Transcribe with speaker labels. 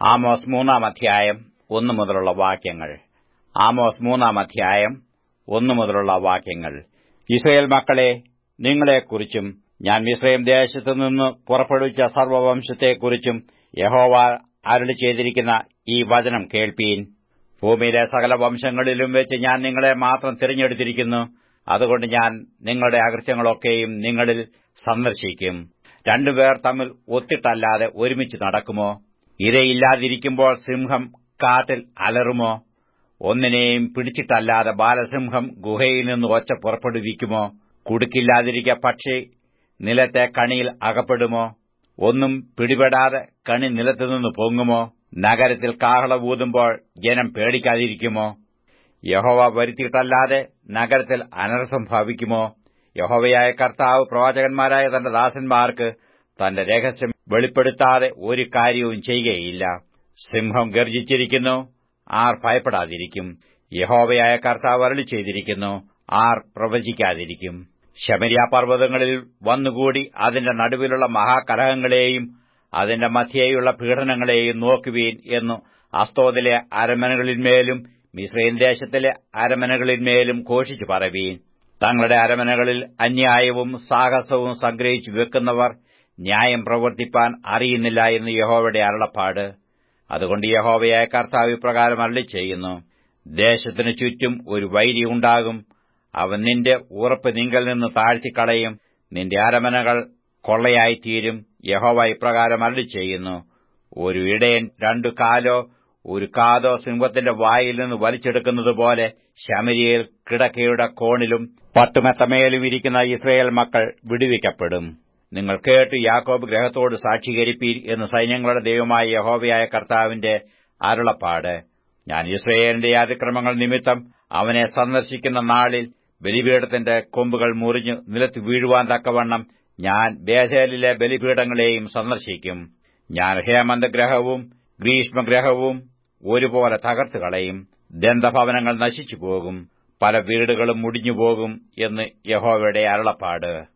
Speaker 1: Amos മൂന്നാം അധ്യായം ഒന്നു മുതലുള്ള വാക്യങ്ങൾ ആമോസ് മൂന്നാം അധ്യായം ഒന്നു മുതലുള്ള വാക്യങ്ങൾ ഇസ്രയേൽ മക്കളെ നിങ്ങളെക്കുറിച്ചും ഞാൻ മിസ്രൈം ദേശത്തു നിന്ന് പുറപ്പെടുവിച്ച സർവവംശത്തെക്കുറിച്ചും യഹോവ അരുളി ചെയ്തിരിക്കുന്ന ഈ വചനം കേൾപ്പീൻ ഭൂമിയിലെ സകല വംശങ്ങളിലും വെച്ച് ഞാൻ നിങ്ങളെ മാത്രം തിരഞ്ഞെടുത്തിരിക്കുന്നു അതുകൊണ്ട് ഞാൻ നിങ്ങളുടെ അകൃത്യങ്ങളൊക്കെയും നിങ്ങളിൽ സന്ദർശിക്കും രണ്ടുപേർ തമ്മിൽ ഒത്തിട്ടല്ലാതെ ഒരുമിച്ച് നടക്കുമോ ഇരയില്ലാതിരിക്കുമ്പോൾ സിംഹം കാട്ടിൽ അലറുമോ ഒന്നിനെയും പിടിച്ചിട്ടല്ലാതെ ബാലസിംഹം ഗുഹയിൽ നിന്ന് ഒച്ച പുറപ്പെടുവിക്കുമോ കുടുക്കില്ലാതിരിക്കെ പക്ഷി നിലത്തെ കണിയിൽ അകപ്പെടുമോ ഒന്നും പിടിപെടാതെ കണി നിലത്തുനിന്ന് പൊങ്ങുമോ നഗരത്തിൽ കാഹള ഊതുമ്പോൾ ജനം പേടിക്കാതിരിക്കുമോ യഹോവ വരുത്തിയിട്ടല്ലാതെ നഗരത്തിൽ അനർത്ഥം ഭവിക്കുമോ യഹോവയായ കർത്താവ് പ്രവാചകന്മാരായ തന്റെ ദാസന്മാർക്ക് തന്റെ രഹസ്യം വെളിപ്പെടുത്താതെ ഒരു കാര്യവും ചെയ്യുകയില്ല സിംഹം ഗർജിച്ചിരിക്കുന്നു ആർ ഭയപ്പെടാതിരിക്കും യഹോവയായ കർത്താവ് അരളി ചെയ്തിരിക്കുന്നു ആർ പ്രവചിക്കാതിരിക്കും ശമരിയ പർവ്വതങ്ങളിൽ വന്നുകൂടി അതിന്റെ നടുവിലുള്ള മഹാകലഹങ്ങളെയും അതിന്റെ മധ്യേയുള്ള പീഡനങ്ങളെയും നോക്കുവീൻ എന്നു അസ്തോദിലെ അരമനകളിന്മേലും മിശ്രൈൻ ദേശത്തിലെ അരമനകളിന്മേലും ഘോഷിച്ചു പറവീൻ തങ്ങളുടെ അരമനകളിൽ അന്യായവും സാഹസവും സംഗ്രഹിച്ചു വെക്കുന്നവർ ന്യായം പ്രവർത്തിപ്പാൻ അറിയുന്നില്ല എന്ന് യഹോവയുടെ അരുളപ്പാട് അതുകൊണ്ട് യഹോവയായ കർത്താവ് ഇപ്രകാരം അരളി ചെയ്യുന്നു ദേശത്തിനു ചുറ്റും ഒരു വൈരി ഉണ്ടാകും അവൻ നിന്റെ ഉറപ്പ് നിങ്കൽ നിന്ന് താഴ്ത്തിക്കളയും നിന്റെ അരമനകൾ കൊള്ളയായിത്തീരും യഹോവ ഇപ്രകാരം അരളി ചെയ്യുന്നു ഒരു ഇടയൻ രണ്ടു കാലോ ഒരു കാതോ സിംഹത്തിന്റെ വായിൽ നിന്ന് വലിച്ചെടുക്കുന്നതുപോലെ ശമരിയിൽ കിടക്കയുടെ കോണിലും പട്ടുമെത്തമേലും ഇരിക്കുന്ന ഇസ്രയേൽ മക്കൾ വിടുവിക്കപ്പെടും നിങ്ങൾ കേട്ട് യാക്കോബ് ഗ്രഹത്തോട് സാക്ഷീകരിപ്പീൻ എന്ന് സൈന്യങ്ങളുടെ ദൈവമായ യഹോവയായ കർത്താവിന്റെ അരുളപ്പാട് ഞാൻ ഇസ്രയേലിന്റെ അതിക്രമങ്ങൾ നിമിത്തം അവനെ സന്ദർശിക്കുന്ന നാളിൽ ബലിപീഠത്തിന്റെ കൊമ്പുകൾ മുറിഞ്ഞു നിലത്ത് വീഴുവാൻ തക്കവണ്ണം ഞാൻ ബേഥേലിലെ ബലിപീഠങ്ങളെയും സന്ദർശിക്കും ഞാൻ ഹേമന്തഗ്രഹവും ഗ്രീഷ്മഗ്രഹവും ഒരുപോലെ തകർത്തു കളയും ദന്തഭവനങ്ങൾ നശിച്ചുപോകും പല വീടുകളും മുടിഞ്ഞുപോകും എന്ന് യഹോവയുടെ അരുളപ്പാട്